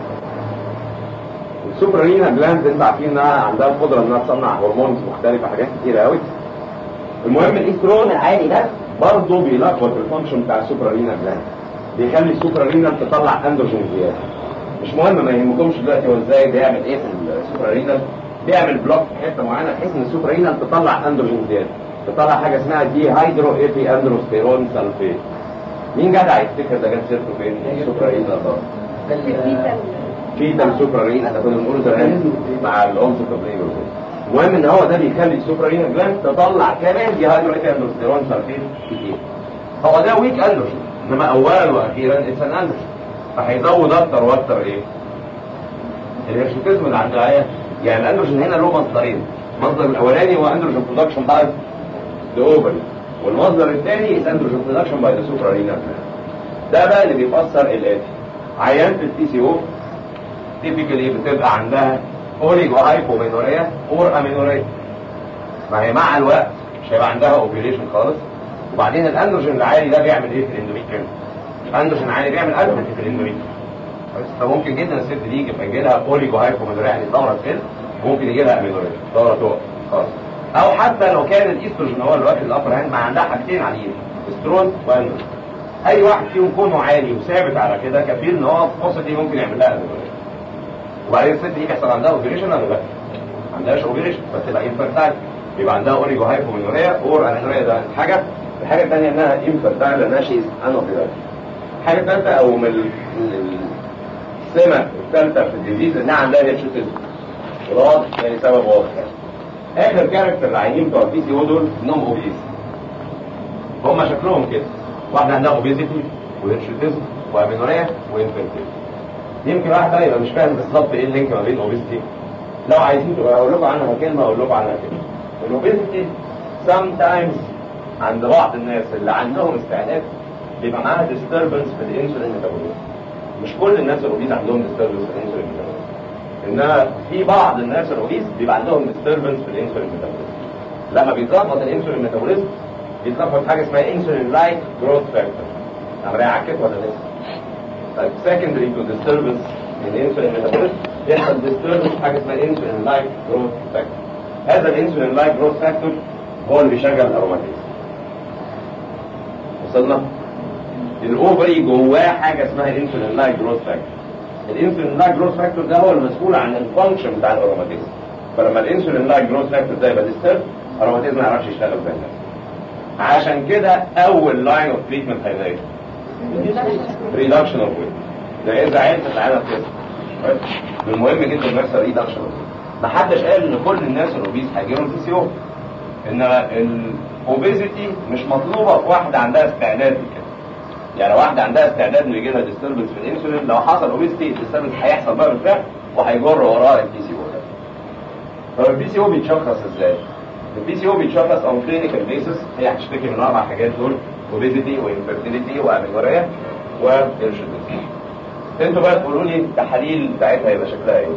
السوبرا رينا جلاند انت عارفين انها عندها القدره انها تصنع هرمونز مختلفه حاجات كتير قوي المهم الاسترون العالي ده برضه بيلخبط الفانكشن بتاع السوبرا رينا جلاند بيخلي السوبرا رينا تطلع اندروجين زياده مش مهم ما يهمكمش دلوقتي هو ازاي بيعمل ايه في السوبرا رينا بيعمل بلوك في حته معينه بحيث ان السوبرا رينا تطلع اندروجين زياده تطلع حاجه اسمها دي هيدرو ايبي اندروستيرون سلفيت مين جدع يفتكر ده جاب سيرته فين السوبرا رينا ده فيتال سوبرا رينا ده كنا بنقوله زمان مع الاومسوكوبرينو المهم ان هو ده بيخلي السوبرا رينا جلاند تطلع كمان دي هيدرو ايبي اندروستيرون سلفيت كتير هو ده ويك اندروجين انما اولا واخيرا اتس ان اندروجين فهيزود اكتر واكتر ايه الهيرشوتيزم اللي عند العيان يعني الاندروجين هنا له مصدرين المصدر الاولاني هو اندروجين برودكشن باي ذا اوفري والمصدر الثاني از اندروجين برودكشن باي ذا سوبرا رينال ده بقى اللي بيفسر الاتي عيان في التي سي او تيبيكالي بتبقى عندها اوليجو هايبومينوريا اور امينوريا ما هي مع الوقت مش هيبقى عندها اوبيليشن خالص وبعدين الاندروجين العالي ده بيعمل ايه في الاندوميتريوم الاندروجين العالي بيعمل ادمنت في الاندوميتريوم فممكن جدا الست دي يبقى يجي لها اوليجو هايبومينوريا يعني دوره تقل ممكن يجي لها امينوريا دوره تقف خالص او حتى لو كان الايستروجين هو الوقت الابر هاند ما عندها حاجتين عاليين استرون واندروجين اي واحد فيهم كونه عالي وثابت على كده كفيل ان هو في القصه دي ممكن يعمل لها انوريا وبعدين الست دي يحصل عندها اوبريشن ولا لا؟ ما عندهاش اوبريشن بس تبقى انفرتايل يبقى عندها اوريجو هايبومينوريا اور انوريا ده حاجه الحاجه الثانيه انها انفرتايل لانها شيز انوبيرال الحاجه الثالثه او من ال- ال- السمه الثالثه في الديزيز انها عندها هيرشوتيزم وده واضح يعني سبب واضح يعني اخر كاركتر العيانين بتوع البي سي او دول انهم اوبيز هم شكلهم كده واحده عندها اوبيزيتي وهيرشوتيزم وامينوريا وانفيرتيلتي يمكن واحد بقى يبقى مش فاهم بالظبط ايه اللينك ما بين اوبيزيتي لو عايزين تبقى اقول لكم عنها كلمه اقول لكم عنها كلمه الاوبيزيتي sometimes عند بعض الناس اللي عندهم استعداد بيبقى معاها disturbance في الانسولين ميتابوليزم مش كل الناس الاوبيز عندهم disturbance في الانسولين ميتابوليزم انما في بعض الناس الاوبيز بيبقى عندهم disturbance في الانسولين ميتابوليزم لما بيتلخبط الانسولين ميتابوليزم بيتلخبط حاجه اسمها انسولين لايك جروث فاكتور عمليه عكت ولا لسه؟ طيب secondary to disturbance in insulin metabolism يحصل disturbance حاجه اسمها insulin like growth factor هذا الانسولين لايك جروث فاكتور هو اللي بيشغل الاروماتيز وصلنا الاوفري جواه حاجه اسمها الانسولين لايك جروث فاكتور الانسولين لايك جروث فاكتور ده هو المسؤول عن الفانكشن بتاع الاروماتيز فلما الانسولين لايك جروث فاكتور ده يبقى ديسترب الاروماتيز ما يعرفش يشتغل زي الناس عشان كده اول لاين اوف تريتمنت هيبقى ايه؟ ريدكشن اوف ويت ده اذا عرفت العيله كده المهم جدا انه يحصل ريدكشن اوف ما حدش قال ان كل الناس الاوبيز هيجيلهم بي سي او انما الاوبيزيتي مش مطلوبه في واحده عندها استعداد لكده يعني واحده عندها استعداد انه يجي لها ديستربنس في الانسولين لو حصل اوبيزيتي الديستربنس هيحصل بقى بالفعل وهيجر وراه البي سي او ده طب البي سي او بيتشخص ازاي؟ البي سي او بيتشخص اون كلينيكال بيسس هي هتشتكي من الاربع حاجات دول اوبيزيتي وانفيرتيليتي وامينوريا وارشدوز انتوا بقى تقولوا لي التحاليل بتاعتها يبقى شكلها ايه؟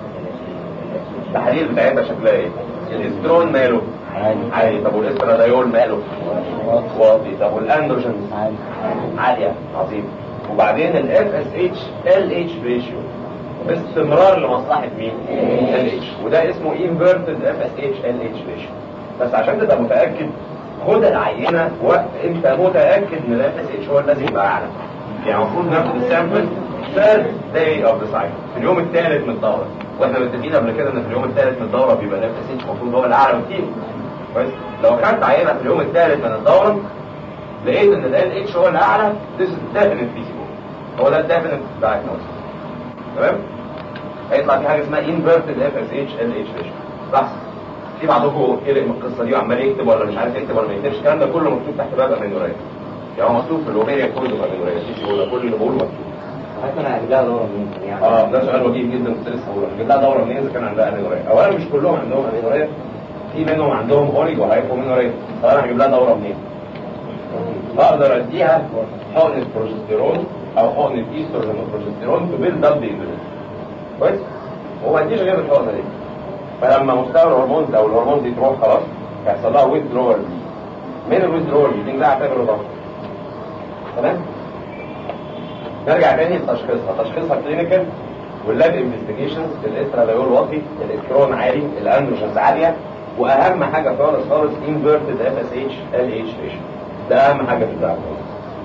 التحاليل بتاعتها شكلها ايه؟ الاسترون ماله؟ عالي طب والاسترادايول ماله؟ واطي طب والاندروجين عالية عظيم وبعدين الاف اس اتش ال اتش ريشيو باستمرار لمصلحة مين؟ ال اتش وده اسمه انفيرتد اف اس اتش ال اتش ريشيو بس عشان تبقى متأكد خد العينة وقت انت متأكد ان الاف اس اتش هو الذي يبقى اعلى يعني المفروض ناخد السامبل third day of the cycle في اليوم الثالث من الدورة واحنا متفقين قبل كده ان في اليوم الثالث من الدورة بيبقى الاف اس اتش المفروض هو الاعلى بكتير كويس لو خدت عينة في اليوم الثالث من الدورة لقيت ان ال اتش هو الاعلى this is definite PCO هو ده definite diagnosis تمام هيطلع في حاجه اسمها inverted FSH LH ratio صح في بعضكم قلق من القصه دي وعمال يكتب ولا مش عارف يكتب ولا ما يكتبش الكلام ده كله مكتوب تحت باب امينوريا يعني هو مكتوب في الاوبيريا كود اوف امينوريا دي ولا كل اللي بقوله مكتوب حتى انا هجيب لها دوره منين يعني اه ده سؤال وجيه جدا كنت لسه هقوله هجيب لها دوره منين اذا كان عندها امينوريا اولا مش كلهم عندهم امينوريا في منهم عندهم اوريج وهايبومينوريا طب انا هجيب لها دوره منين؟ اقدر اديها حقنه بروجستيرون او حقنه ايستروجين وبروجستيرون تبيلد اب ايميونيتي كويس وما اديش غير الحقنه دي فلما مستوى الهرمون او الهرمون دي تروح خلاص هيحصل لها ويثدرول من الويثدرول دي ده اعتبره ضغط تمام نرجع تاني لتشخيصها تشخيصها كلينيكال واللاب انفستيجيشنز الاسترادايول واطي الالكترون عالي الاندروجينز عاليه واهم حاجه خالص خالص انفيرتد اف اس اتش ال اتش ريشيو ده اهم حاجه في الدايجنوز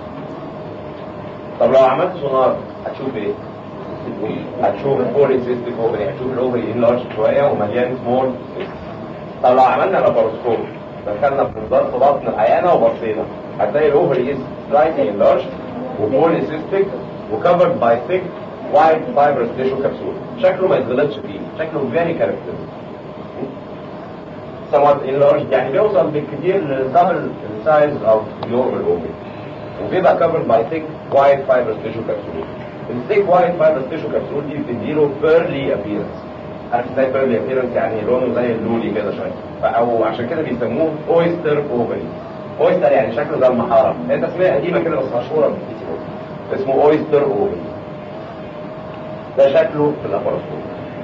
طب لو عملت سونار هتشوف ايه؟ هتشوف البولي سيستيك اوفري هتشوف الاوفري انلارج شويه ومليان سمول طب لو عملنا لاباروسكوب دخلنا في نظام في بطن العيانه وبصينا هتلاقي الاوفري از سلايتلي انلارج وبولي سيستيك وكفرد باي ثيك وايت فايبرس تيشو كبسول شكله ما يتغلطش فيه شكله فيري كاركترستيك somewhat enlarged يعني بيوصل بالكثير للظهر السايز اوف normal اوفري وبيبقى covered by thick white fibrous tissue capsule الثيك وايت فايبرس تيشو كبسول دي بتديله بيرلي ابيرنس عارف ازاي بيرلي ابيرنس يعني لونه زي اللولي كده شويه او عشان كده بيسموه اويستر اوفري اويستر يعني شكله زي المحاره هي تسميه قديمه كده بس مشهوره في البي سي اسمه اويستر اوفري ده شكله في الاباراتور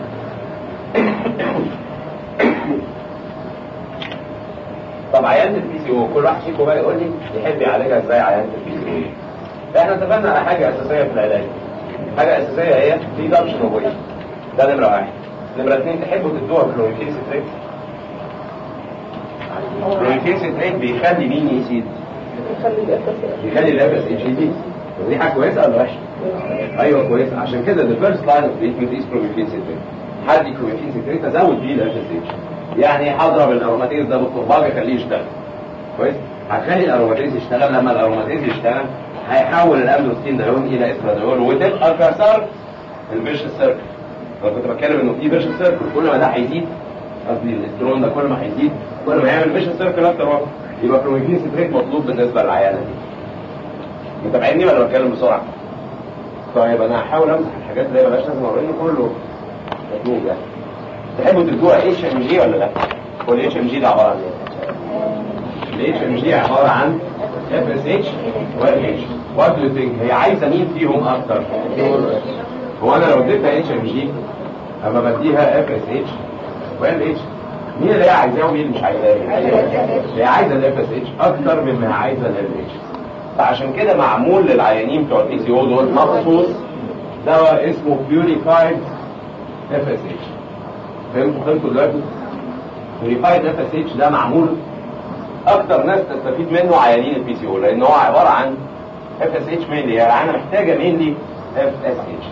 طب عيانة البي سي او كل واحد فيكم بقى يقول لي يحب يعالجها ازاي عيانة البي سي او احنا اتفقنا على حاجة اساسية في العلاج حاجة اساسية هي ريدكشن اوف ويت ده نمرة واحد نمرة اثنين تحبوا تدوها كلوريفين ستريت كلوريفين ستريت بيخلي مين يزيد يخلي الاف اس اتش يزيد ودي حاجه كويسه ولا وحشه؟ ايوه كويسه عشان كده the first line of treatment is promethazine citrate حد كروميثين citrate ازود بيه الاف اس اتش يعني هضرب الاروماتيز ده بالقرباج اخليه يشتغل كويس هتخلي الاروماتيز يشتغل لما الاروماتيز يشتغل هيحول الاملوستين دايون الى استراديول وتبقى كسر الفيرشن سيركل انا كنت بتكلم انه في فيرشن سيركل كل ما ده هيزيد قصدي الالكترون ده كل ما هيزيد كل ما يعمل فيرشن سيركل اكتر واكتر يبقى كروميثين ستريت مطلوب بالنسبه للعيانه دي متابعيني ولا بتكلم بسرعه؟ طيب انا هحاول امسح الحاجات اللي مالهاش لازمه وريني كله تكنيك يعني تحبوا تدوها اتش ام جي ولا لا؟ هو الاتش ام جي ده عباره عن ايه؟ الاتش ام جي عباره عن اف اس اتش وال اتش وات يو ثينك هي عايزه مين فيهم اكتر؟ هو انا لو اديتها اتش ام جي اما بديها اف اس اتش وال اتش مين اللي هي عايزاه ومين اللي مش عايزاه؟ هي عايزه الاف اس اتش اكتر مما هي عايزه ال اتش فعشان كده معمول للعيانين بتوع الاي سي او دول مخصوص دواء اسمه بيوريفايد اف اس اتش فهمتوا فهمتوا دلوقتي؟ بيوريفايد اف اس اتش ده معمول اكتر ناس تستفيد منه عيانين البي سي او لان هو عباره عن اف اس اتش مينلي يعني العيانه محتاجه مينلي اف اس اتش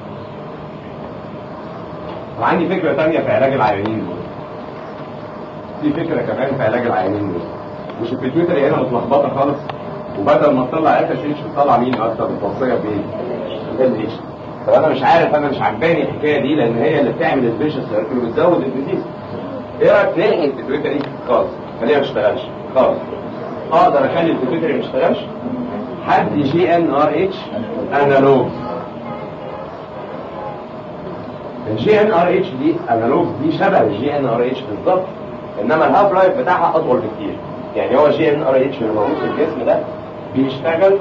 وعندي فكره ثانيه في علاج العيانين دول في فكره كمان في علاج العيانين دول مش البيتيوتري هنا متلخبطه خالص وبدل ما تطلع اف اس اتش بتطلع مين اكتر متوصيه بايه؟ ال اتش طب انا مش عارف انا مش عجباني الحكايه دي لان هي اللي بتعمل الفيشن سيركل وبتزود الديزيز ايه رايك نلغي البيتيوتري خالص خليها ما تشتغلش خالص اقدر اخلي البيتيوتري ما يشتغلش حد جي ان ار اتش انالوج الجي ان ار اتش دي انالوج دي شبه الجي ان ار اتش بالظبط انما الهاف لايف بتاعها اطول بكتير يعني هو جي ان ار اتش اللي موجود في الجسم ده بيشتغل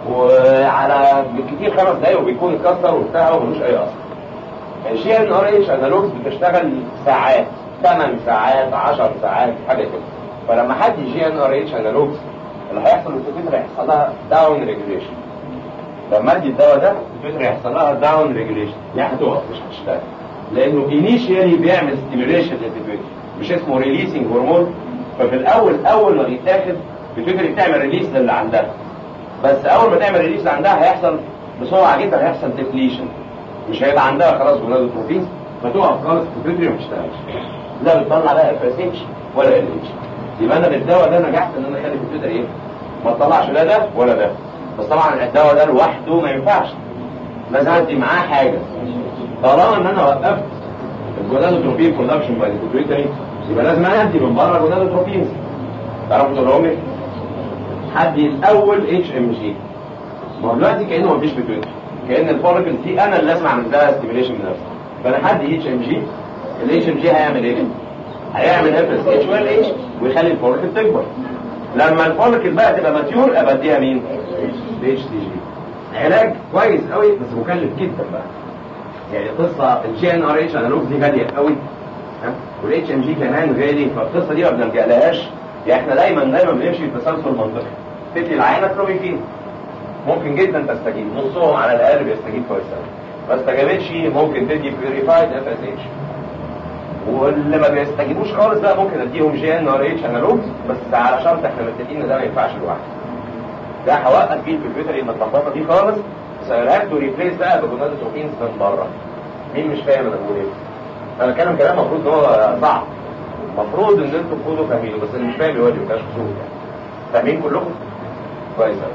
وعلى بالكتير خمس دقايق وبيكون اتكسر وبتاع وملوش اي اثر الجي ان ار اتش انالوجز بتشتغل ساعات 8 ساعات 10 ساعات حاجه كده فلما حد جي ان ار اتش انالوجز اللي هيحصل للكمبيوتر هيحصل لها داون ريجوليشن لما ادي الدواء ده الكمبيوتر هيحصل لها داون ريجوليشن يعني هتقف مش هتشتغل لانه انيشيالي بيعمل ستيميوليشن للكمبيوتر مش اسمه ريليسنج هرمون ففي الاول اول ما بيتاخد الكمبيوتر بتعمل ريليس للي عندها بس اول ما تعمل ريليس عندها هيحصل بسرعه جدا هيحصل ديبليشن مش هيبقى عندها خلاص جونادوتروفين فتقف خالص الكمبيوتر ما تشتغلش لا بتطلع بقى اف اس اتش ولا ال اتش يبقى انا بالدواء ده نجحت ان انا اخلي الكمبيوتر ايه ما تطلعش لا ده ولا ده بس طبعا الدواء ده لوحده ما ينفعش لازم ادي معاه حاجه طالما ان انا وقفت الجونادوتروفين برودكشن باي الكمبيوتر يبقى لازم ادي من بره جونادوتروفين تعرفوا تقولهم لي هدي الاول اتش ام جي ما هو دلوقتي كانه مفيش بتويتر كان الفوليكل دي انا اللي لازم اعمل لها ستيميليشن بنفسي فانا هدي اتش ام جي الاتش ام جي هيعمل ايه؟ هيعمل اف اس اتش وال اتش ويخلي الفوليكل تكبر لما الفوليكل بقى تبقى ماتيور ابديها مين؟ الاتش تي جي علاج كويس قوي بس مكلف جدا بقى يعني قصه الجي ان ار اتش انالوج دي غاليه قوي والاتش ام جي كمان غالي فالقصه دي ما بنلجألهاش يعني احنا دايما دايما بنمشي في تسلسل منطقي تدي العينه كروميكين ممكن جدا تستجيب نصهم على الاقل بيستجيب كويس قوي ما استجابتش ممكن تدي بيوريفايد اف اس اتش واللي ما بيستجيبوش خالص بقى ممكن اديهم جي ان ار اتش انالوج بس على شرط احنا متفقين ان ده ما ينفعش لوحده ده هوقف فيه الكمبيوتر المتلخبطه دي خالص سيرهاف تو ريبليس بقى بجونادوتروبينز من بره مين مش فاهم انا بقول ايه؟ انا بتكلم كلام المفروض ان هو صعب المفروض ان انتوا تكونوا فاهمينه بس اللي مش فاهم يواجه ما يعني فاهمين كلكم؟ كويس قوي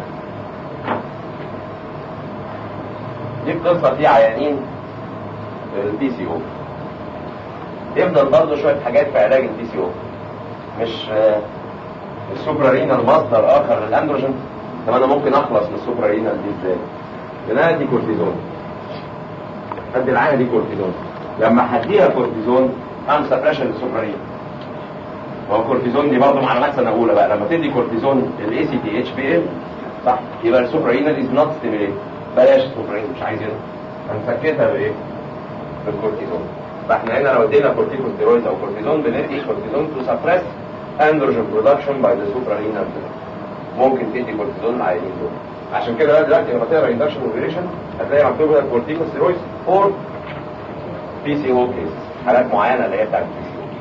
دي القصه دي عيانين البي سي او يفضل برضه شويه حاجات في علاج البي سي او مش السوبرا رينال مصدر اخر للاندروجين طب انا ممكن اخلص من السوبرا رينال دي ازاي؟ لان دي كورتيزون ادي العينه دي كورتيزون لما هديها كورتيزون اعمل سبريشن للسوبرا رينال هو الكورتيزون دي برضه معلومات سنه اولى بقى لما تدي كورتيزون الاي سي تي اتش بي ال صح يبقى السوبرينال از نوت ستيميليت بلاش السوبرينال مش عايزينها هنسكتها بايه؟ بالكورتيزون فاحنا هنا لو ادينا كورتيكوستيرويد او كورتيزون بندي كورتيزون تو سبريس اندروجين برودكشن باي ذا سوبرينال ممكن تدي كورتيزون للعيانين دول عشان كده بقى دلوقتي لما تقرا اندكشن اوبريشن هتلاقي مكتوب هنا كورتيكوستيرويد فور بي سي او كيس حالات معينه اللي هي بتاعت البي سي او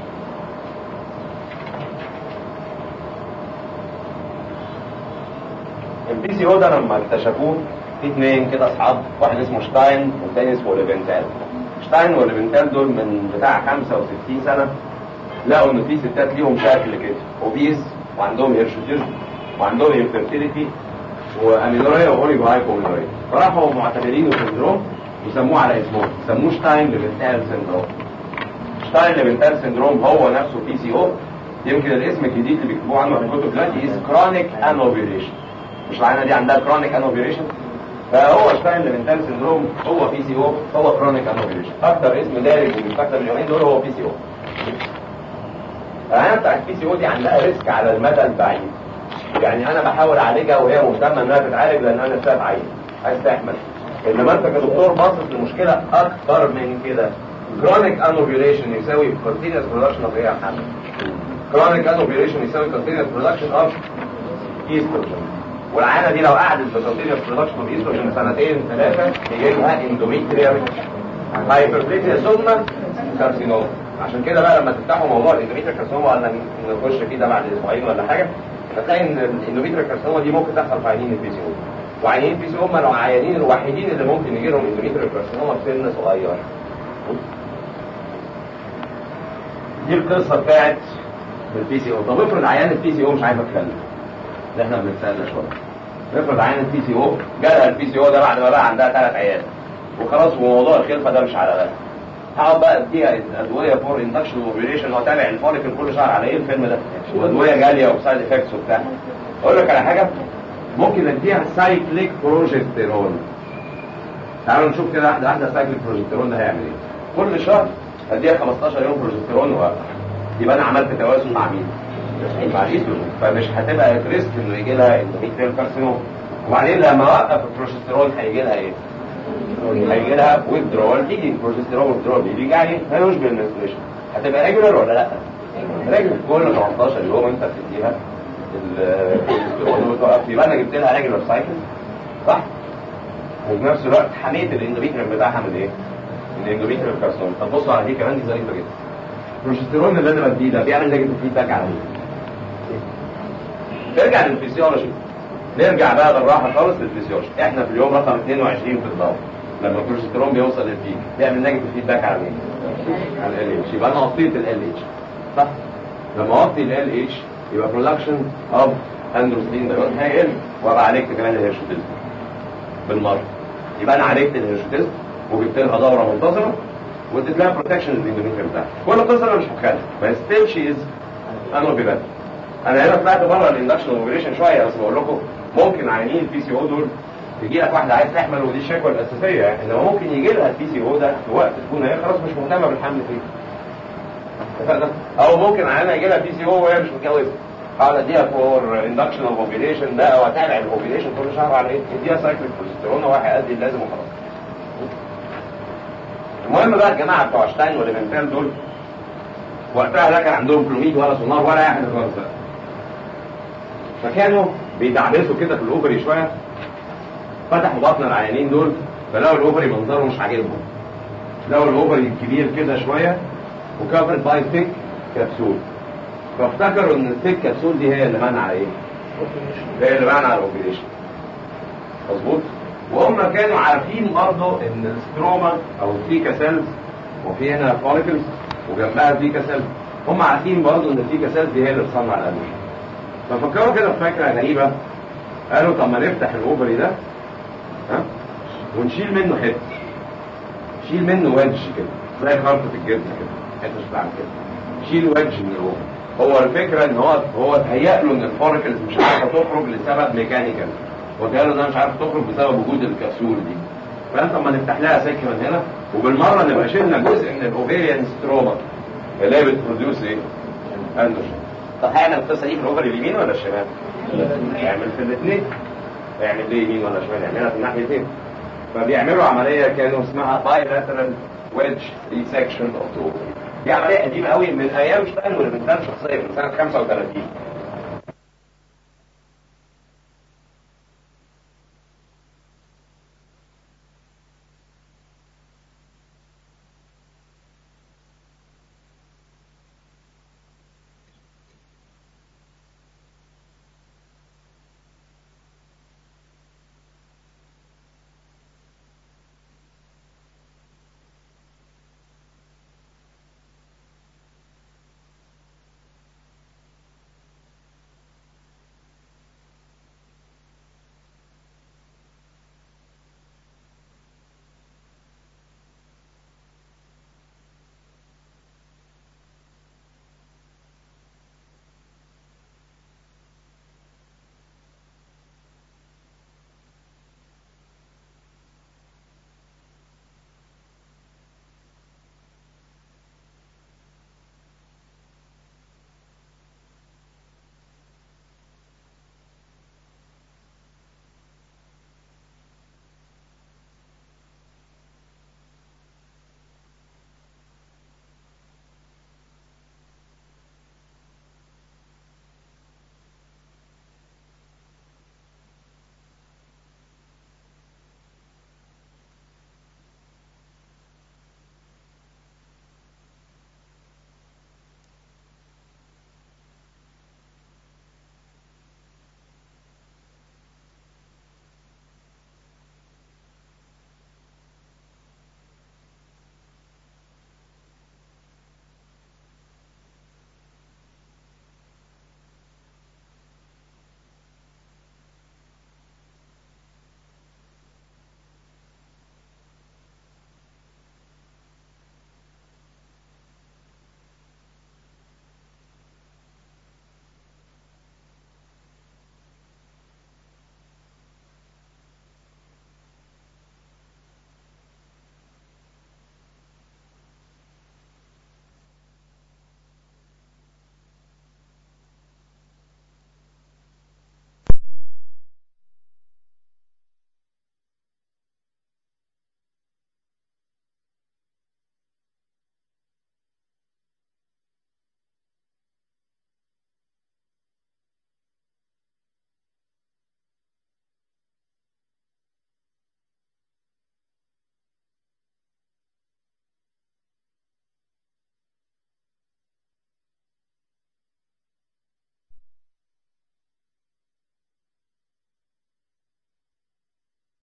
البي سي او ده لما اكتشفوه في اثنين كده اصحاب واحد اسمه شتاين والتاني اسمه ليفنتال شتاين وليفنتال دول من بتاع 65 سنه لقوا ان في ستات ليهم شكل كده اوبيز وعندهم هيرشوتيزم وعندهم انفيرتيليتي واميلوريا واوريجو هايبوميلوريا فراحوا معتبرينه سندروم وسموه على اسمه سموه شتاين ليفنتال سندروم شتاين ليفنتال سندروم هو نفسه بي سي او يمكن الاسم الجديد اللي بيكتبوه عنه في الكتب دلوقتي از كرونيك انوفيوليشن مش العينه دي عندها كرونيك انوفيوليشن فهو شتاين ليفنتال سندروم هو بي سي او هو كرونيك انوفيوليشن اكتر اسم دارج وبيستخدم اليومين دول هو بي سي او العينه بتاعت البي سي او دي عندها ريسك على المدى البعيد يعني انا بحاول اعالجها وهي مهتمه انها تتعالج لان انا ساب عين عايز تحمل انما انت كدكتور باصص لمشكله اكبر من كده كرونيك انوفيوليشن يساوي كونتينوس برودكشن اوف ايه يا محمد كرونيك انوفيوليشن يساوي كونتينوس برودكشن اوف ايستروجين والعينه دي لو قعدت بكونتينوس برودكشن اوف ايستروجين سنتين ثلاثه يجي لها اندوميتريال هايبربليكيا ثم كارسينوما عشان كده بقى لما تفتحوا موضوع الاندوميتريال كارسينوما ولا نخش فيه ده بعد اسبوعين ولا حاجه هتلاقي ان الاندوميتريال كارسينوما دي ممكن تحصل في عينين البي سي او وعينين البي سي او هم العيانين الوحيدين اللي ممكن يجي لهم اندوميتريال كارسينوما في سن صغير دي القصه بتاعت البي سي او طب افرض عيان البي سي او مش عايز اتكلم ده احنا بنتسالى شويه افرض عيان البي سي او جالها البي سي او ده بعد ما بقى عندها ثلاث عيال وخلاص وموضوع الخلفه ده مش على بالها هقعد بقى اديها ادويه فور اندكشن اوبريشن واتابع الفوليكل كل شهر على ايه الفيلم ده وادويه غاليه وسايد افكتس وبتاع اقول لك على حاجه ممكن اديها سايكليك بروجستيرون تعالوا نشوف كده واحده واحده سايكليك بروجستيرون ده هيعمل ايه كل شهر اديها 15 يوم بروجستيرون و يبقى انا عملت توازن مع مين؟ مع الايستروجين فمش هتبقى ريسك انه يجي لها اندوميتريال كارسينوم وبعدين لما اوقف البروجستيرون هيجي لها ايه؟ هيجي لها withdrawal تيجي بروجستيرون withdrawal بيجي يعني ما يشبه المنستريشن هتبقى ريجولار ولا لا؟ ريجولار كل 18 يوم انت بتديها البروجستيرون وتوقف يبقى انا جبت لها ريجولار سايكل صح؟ وفي نفس الوقت حميت الاندوميتريال بتاعها من ايه؟ من الاندوميتريال كارسون طب بصوا على دي كمان دي ظريفه جدا البروجستيرون اللي انا بديه ده بيعمل نيجاتيف فيدباك على مين؟ نرجع للفسيولوجي نرجع بقى بالراحه خالص للفسيولوجي احنا في اليوم رقم 22 في الدوره لما البروجستيرون بيوصل للبيك بيعمل نيجاتيف فيدباك على مين؟ على ال اتش يبقى انا وطيت ال اتش صح؟ لما اوطي ال اتش يبقى برودكشن اوف اندروستين ده هيقل وابقى عالجت كمان الهيرشوتيزم بالمره يبقى انا عالجت الهيرشوتيزم وجبت لها دوره منتظمه واديت لها بروتكشن للاندوميتريال بتاعها كل قصه انا مش متخيل بس ستيل شي از انوبيبات انا هنا طلعت بره الاندكشن اوبريشن شويه بس بقول لكم ممكن عيانين البي سي او دول تجي لك واحده عايز تحمل ودي الشكوى الاساسيه يعني انما ممكن يجي لها البي سي او ده في وقت تكون هي خلاص مش مهتمه بالحمل فيه اتفقنا او ممكن عيانه يجي لها بي سي او وهي مش متجوزه اقعد اديها فور اندكشن اوف اوبريشن ده او اتابع الاوبريشن كل شهر على ايه اديها سايكل بروجستيرون وهيأدي اللازم وخلاص المهم بقى الجماعه بتوع شتاين والليفنتال دول وقتها لا كان عندهم كلوميد ولا سونار ولا اي حاجه خالص بقى فكانوا بيدعبسوا كده في الاوفري شويه فتحوا بطن العيانين دول فلقوا الاوفري منظره مش عاجبهم لقوا الاوفري كبير كده شويه وكفرد باي ثيك كبسول فافتكروا ان الثيك كبسول دي هي اللي مانعه ايه؟ هي اللي مانعه الاوبريشن مظبوط؟ وهم كانوا عارفين برضه ان الستروما او الفيكا سيلز وفي هنا فوليكلز وجنبها الفيكا سيلز هم عارفين برضه ان الفيكا سيلز دي هي اللي بتصنع الادويه ففكروا كده في فكره غريبه قالوا طب ما نفتح الاوفري ده ها ونشيل منه حته شيل منه ويدج كده زي خرطه الجبنه كده حته بتاعت كده شيل ويدج من الاوفري هو الفكره ان هو هو اتهيأ له ان الفوريكلز مش عارفه تخرج لسبب ميكانيكال وقال له انها مش عارف تخرج بسبب وجود الكبسول دي فانت اما نفتح لها سكه من هنا وبالمره نبقى شلنا جزء من الاوفيريان ستروما اللي هي بتبروديوس ايه؟ اندروجين طب هيعمل القصه دي في الاوفر اليمين ولا الشمال؟ يعمل في الاثنين يعمل ليه يمين ولا شمال؟ يعملها في الناحيتين فبيعملوا عمليه كانوا اسمها بايلاترال ويدج ريسكشن اوف ذا دي عمليه قديمه قوي من ايام شتاين والبنتان شخصيا من سنه 35